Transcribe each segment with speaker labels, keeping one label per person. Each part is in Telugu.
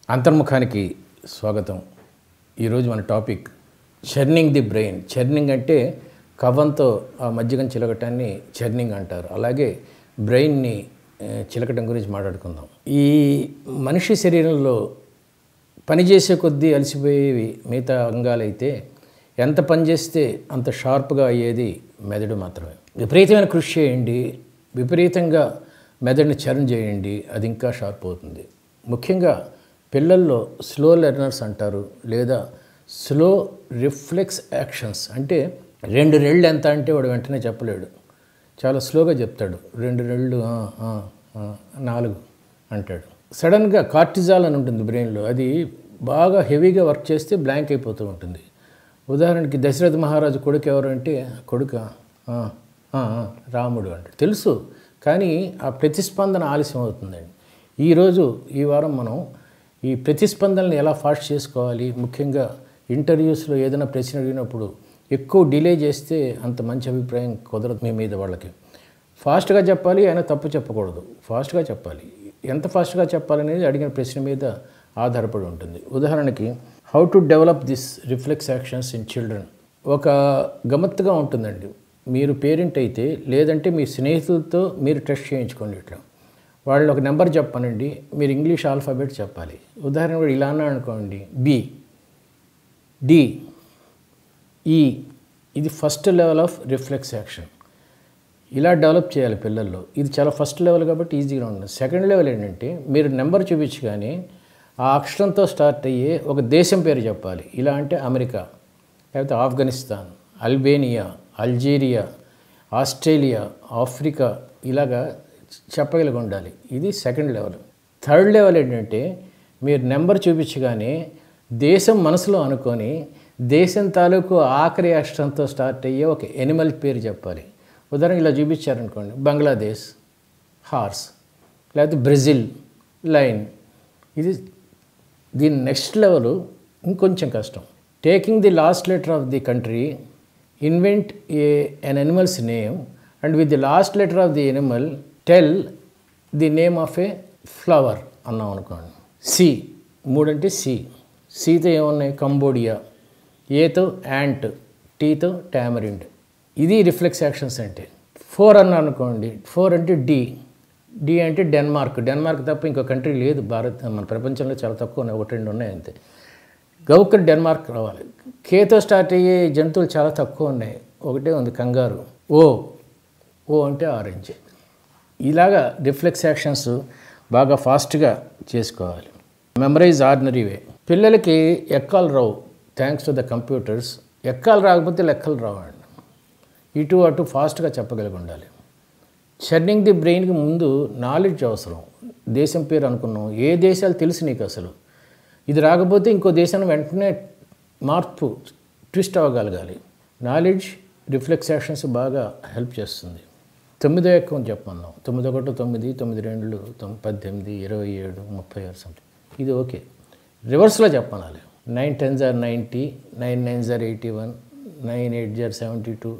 Speaker 1: అంతర్ముఖానికి స్వాగతం ఈరోజు మన topic churning the brain churning అంటే కవ్వంతో ఆ మజ్జిగం చిలకటాన్ని చర్నింగ్ అంటారు అలాగే బ్రెయిన్ని ఆ, చిలకటం గురించి మాట్లాడుకుందాం ఈ మనిషి శరీరంలో పనిచేసే కొద్దీ అలసిపోయేవి మిగతా అంగాలైతే ఎంత పని చేస్తే అంత షార్ప్గా అయ్యేది మెదడు మాత్రమే విపరీతమైన కృషి చేయండి విపరీతంగా మెదడుని చర్న్ చేయండి అది ఇంకా షార్ప్ అవుతుంది ముఖ్యంగా పిల్లల్లో స్లో లెర్నర్స్ అంటారు లేదా స్లో రిఫ్లెక్స్ యాక్షన్స్ అంటే రెండు రెళ్ళు ఎంత అంటే వాడు వెంటనే చెప్పలేడు చాలా స్లోగా చెప్తాడు రెండు రెళ్ళు ఆ, ఆ, ఆ, నాలుగు అంటాడు సడన్గా కార్టిజాల్ అని ఉంటుంది బ్రెయిన్లో అది బాగా హెవీగా వర్క్ చేస్తే బ్లాంక్ అయిపోతూ ఉంటుంది ఉదాహరణకి దశరథ మహారాజు కొడుకు ఎవరు అంటే కొడుక ఆ, ఆ, ఆ, రాముడు అంటాడు తెలుసు కానీ ఆ ప్రతిస్పందన ఆలస్యం అవుతుందండి ఈరోజు ఈ వారం మనం ఈ ప్రతిస్పందనని ఎలా ఫాస్ట్ చేసుకోవాలి ముఖ్యంగా ఇంటర్వ్యూస్లో ఏదైనా ప్రశ్న అడిగినప్పుడు ఎక్కువ డిలే చేస్తే అంత మంచి అభిప్రాయం కుదరదు మీ మీద వాళ్ళకి ఫాస్ట్గా చెప్పాలి అయినా తప్పు చెప్పకూడదు ఫాస్ట్గా చెప్పాలి ఎంత ఫాస్ట్గా చెప్పాలనేది అడిగిన ప్రశ్న మీద ఆధారపడి ఉంటుంది ఉదాహరణకి how to develop this reflex actions in children ఒక గమ్మత్తుగా ఉంటుందండి మీరు పేరెంట్ అయితే లేదంటే మీ స్నేహితులతో మీరు టెస్ట్ చేయించుకోండి ఇట్లా వాళ్ళు ఒక నెంబర్ చెప్పానండి మీరు ఇంగ్లీష్ ఆల్ఫాబెట్ చెప్పాలి ఉదాహరణ కూడా ఇలా అన్నా అనుకోండి బి డి ఈ ఇది first level of reflex action ఇలా డెవలప్ చేయాలి పిల్లల్లో ఇది చాలా ఫస్ట్ లెవెల్ కాబట్టి ఈజీగా ఉంటుంది సెకండ్ లెవెల్ ఏంటంటే మీరు నెంబర్ చూపించగానే ఆ అక్షరంతో స్టార్ట్ అయ్యే ఒక దేశం పేరు చెప్పాలి ఇలా అంటే అమెరికా లేకపోతే Afghanistan Albania Algeria Australia Africa ఇలాగా చెప్పగలిగి ఉండాలి ఇది సెకండ్ లెవెల్ థర్డ్ లెవెల్ ఏంటంటే మీరు నెంబర్ చూపించగానే దేశం మనసులో అనుకొని దేశం తాలూకు ఆఖరి అక్షరంతో స్టార్ట్ అయ్యే ఒక ఎనిమల్ పేరు చెప్పాలి ఉదాహరణ ఇలా చూపించారనుకోండి బంగ్లాదేశ్ హార్స్ లేకపోతే బ్రెజిల్ లైన్ ఇది దీని నెక్స్ట్ లెవెల్ ఇంకొంచెం కష్టం taking the last letter of the country invent a an animals name and with the last letter of the animal tell the name of a flower అన్నాం అనుకోండి సి మూడంటే సి సితో ఏమున్నాయి కంబోడియా ఏతో యాంట్ టీతో టామరిండ్ ఇది రిఫ్లెక్స్ యాక్షన్స్ అంటే ఫోర్ అన్న అనుకోండి ఫోర్ అంటే డి డి అంటే డెన్మార్క్ డెన్మార్క్ తప్ప ఇంకో కంట్రీ లేదు భారత్ మన ప్రపంచంలో చాలా తక్కువ ఉన్నాయి ఒకటి రెండు ఉన్నాయి అంతే గౌకర్ డెన్మార్క్ రావాలి కేతో స్టార్ట్ అయ్యే జంతువులు చాలా తక్కువ ఉన్నాయి ఒకటే ఉంది కంగారు ఓ ఓ అంటే ఆరెంజ్ ఇలాగా రిఫ్లెక్స్ యాక్షన్స్ బాగా ఫాస్ట్గా చేసుకోవాలి మెమరైజ్ ఆర్డినరీ వే పిల్లలకి ఎక్కాలు రావు థ్యాంక్స్ టు ద కంప్యూటర్స్ ఎక్కాలు రాకపోతే లెక్కలు రావండి ఇటు అటు ఫాస్ట్గా చెప్పగలిగి ఉండాలి చర్నింగ్ ది బ్రెయిన్కి ముందు నాలెడ్జ్ అవసరం దేశం పేరు అనుకున్నాం ఏ దేశాలు తెలుసు నీకు అసలు ఇది రాకపోతే ఇంకో దేశాన్ని వెంటనే మార్పు ట్విస్ట్ అవ్వగలగాలి నాలెడ్జ్ రిఫ్లెక్స్ యాక్షన్స్ బాగా హెల్ప్ చేస్తుంది తొమ్మిదో ఎక్కువ చెప్పమన్నాం తొమ్మిది ఒకటి తొమ్మిది తొమ్మిది రెండు తొమ్మిది పద్దెనిమిది ఇరవై ఏడు ముప్పై ఆరు సంథింగ్ ఇది ఓకే రివర్స్లో చెప్పనాలి నైన్ టెన్ జార్ నైంటీ నైన్ నైన్ జార్ ఎయిటీ వన్ నైన్ ఎయిట్ జార్ సెవెంటీ టూ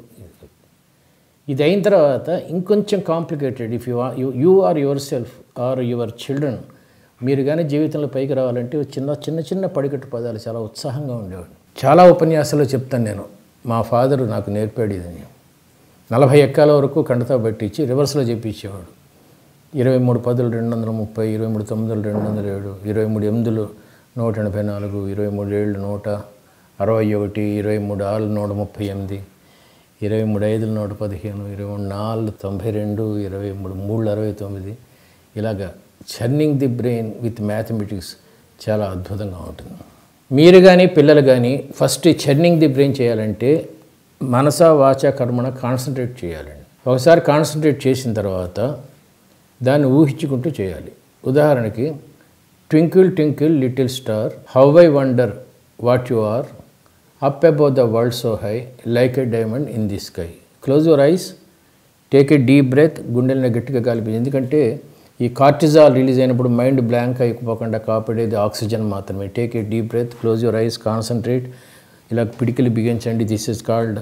Speaker 1: ఇది అయిన తర్వాత ఇంకొంచెం complicated if you you are yourself or your children మీరు కానీ జీవితంలో పైకి రావాలంటే చిన్న చిన్న చిన్న పడికట్టు పదాలు చాలా ఉత్సాహంగా ఉండేవాడు చాలా ఉపన్యాసాలు చెప్తాను నేను మా ఫాదరు నాకు నేర్పాడు ఇది నలభై ఎక్కాల వరకు కండతో పట్టించి రివర్స్లో చెప్పించేవాడు ఇరవై మూడు పదులు రెండు వందల ముప్పై ఇరవై మూడు తొమ్మిదిలు రెండు వందల ఏడు ఇరవై మూడు ఎనిమిదిలు నూట ఎనభై నాలుగు ఇరవై మూడు ఏళ్ళు నూట అరవై ఒకటి ఇరవై మూడు ఆరు నూట ముప్పై ఎనిమిది ఇరవై మూడు ఐదులు నూట పదిహేను ఇరవై మూడు నాలుగు తొంభై రెండు ఇరవై మూడు మూడు అరవై తొమ్మిది ఇలాగా churning the brain with mathematics చాలా అద్భుతంగా ఉంటుంది మీరు కానీ పిల్లలు కానీ ఫస్ట్ చర్నింగ్ ది బ్రెయిన్ చేయాలంటే మనస వాచ కర్మణ కాన్సన్ట్రేట్ చేయాలండి ఒకసారి కాన్సన్ట్రేట్ చేసిన తర్వాత దాన్ని ఊహించుకుంటూ చేయాలి ఉదాహరణకి twinkle twinkle little star how I wonder what you are up above the world so high like a diamond in the sky close your eyes take a deep breath గుండెలను గట్టిగా కలిపి ఎందుకంటే ఈ కార్టిజాల్ రిలీజ్ అయినప్పుడు మైండ్ బ్లాంక్ అయిపోకుండా కాపాడేది ఆక్సిజన్ మాత్రమే take a deep breath close your eyes concentrate ఇలా పిడికిలు బిగించండి దిస్ ఇస్ కాల్డ్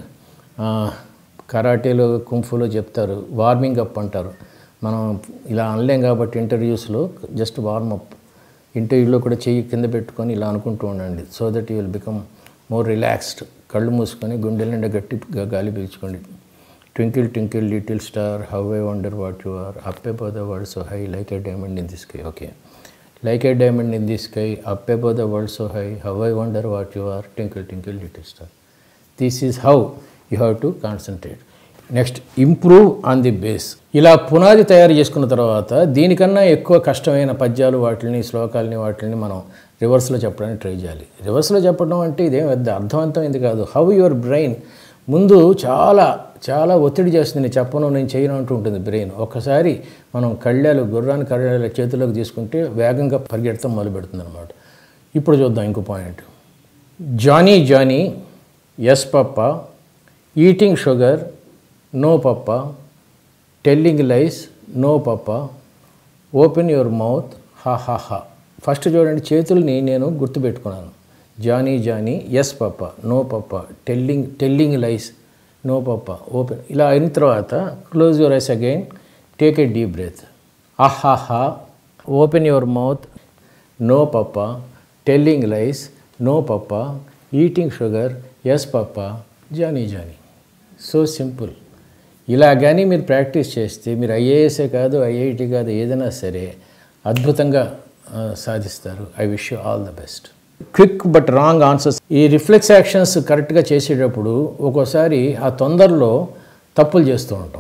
Speaker 1: కరాటేలో కుంఫులో చెప్తారు వార్మింగ్ అప్ అంటారు మనం ఇలా అనలేం కాబట్టి ఇంటర్వ్యూస్లో జస్ట్ వార్మప్ ఇంటర్వ్యూలో కూడా చెయ్యి కింద పెట్టుకొని ఇలా అనుకుంటూ ఉండండి so that you will become more relaxed కళ్ళు మూసుకొని గుండెల నిండా గట్టిగా గాలి పీల్చుకోండి twinkle twinkle little star how I wonder what you are up above the world so high like a diamond in the sky okay like a diamond in the sky up above the world so high how I wonder what you are twinkle twinkle little star this is how you have to concentrate next improve on the base ఇలా పునాది తయారు చేసుకున్న తర్వాత దీనికన్నా ఎక్కువ కష్టమైన పద్యాలు వాటిని శ్లోకాలని వాటిని మనం రివర్స్లో చెప్పడానికి ట్రై చేయాలి రివర్స్లో చెప్పడం అంటే ఇదేం పెద్ద అర్థవంతమైంది కాదు హౌ యువర్ బ్రెయిన్ ముందు చాలా చాలా ఒత్తిడి చేస్తుంది నేను చెప్పను నేను చేయను అంటూ ఉంటుంది బ్రెయిన్ ఒక్కసారి మనం కళ్ళాలు గుర్రాన్ని కళ్ళాలు చేతిలోకి తీసుకుంటే వేగంగా పరిగెడతాం మొదలు పెడుతుంది అనమాట ఇప్పుడు చూద్దాం ఇంకో point Johnny Johnny yes papa eating sugar no papa telling lies no papa open your mouth ha ha ha first చూడండి చేతుల్ని నేను గుర్తుపెట్టుకున్నాను Johnny Johnny yes papa no papa telling telling lies no papa open ఇలా అయిన తర్వాత close your eyes again take a deep breath ఆహాహా open your mouth no papa telling lies no papa eating sugar yes papa Johnny Johnny so simple ఇలా కానీ మీరు ప్రాక్టీస్ చేస్తే మీరు ఐఏఎస్ఏ కాదు ఐఐటి కాదు ఏదైనా సరే అద్భుతంగా ఆ, సాధిస్తారు I wish you all the best quick but wrong answers ఈ రిఫ్లెక్స్ యాక్షన్స్ కరెక్ట్గా చేసేటప్పుడు ఒక్కోసారి ఆ తొందరలో తప్పులు చేస్తూ ఉంటాం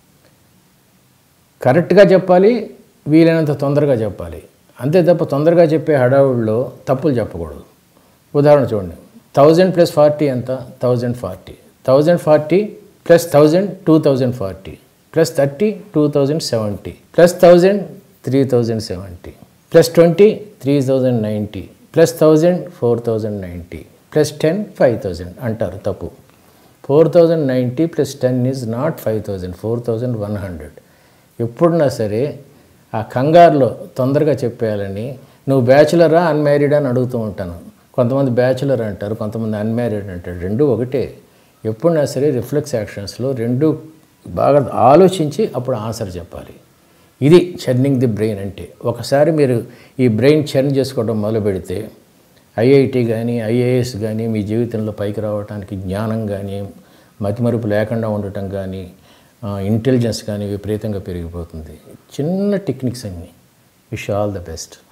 Speaker 1: కరెక్ట్గా చెప్పాలి వీలైనంత తొందరగా చెప్పాలి అంతే తప్ప తొందరగా చెప్పే హడావుడిలో తప్పులు చెప్పకూడదు ఉదాహరణ చూడండి థౌజండ్ ప్లస్ ఫార్టీ ఎంత thousand forty thousand forty plus thousand two thousand forty plus thirty two thousand seventy plus thousand three thousand seventy plus twenty three thousand ninety plus thousand four thousand ninety plus ten five thousand అంటారు తప్పు four thousand ninety plus ten is not five thousand four thousand one hundred ఎప్పుడున్నా సరే ఆ కంగారులో తొందరగా చెప్పేయాలని నువ్వు బ్యాచులరా అన్మ్యారీడ్ అని అడుగుతూ ఉంటాను కొంతమంది బ్యాచులర్ అంటారు కొంతమంది అన్మ్యారీడ్ అంటారు రెండు ఒకటే ఎప్పుడైనా సరే రిఫ్లెక్స్ యాక్షన్స్లో రెండు బాగా ఆలోచించి అప్పుడు ఆన్సర్ చెప్పాలి ఇది చర్నింగ్ ది బ్రెయిన్ అంటే ఒకసారి మీరు ఈ బ్రెయిన్ చర్న్ చేసుకోవడం మొదలు పెడితే ఐఐటి కానీ ఐఏఎస్ కానీ మీ జీవితంలో పైకి రావడానికి జ్ఞానం కానీ మతిమరుపు లేకుండా ఉండటం కానీ ఇంటెలిజెన్స్ కానీ విపరీతంగా పెరిగిపోతుంది చిన్న టెక్నిక్స్ అన్నీ విష్ ఆల్ ద బెస్ట్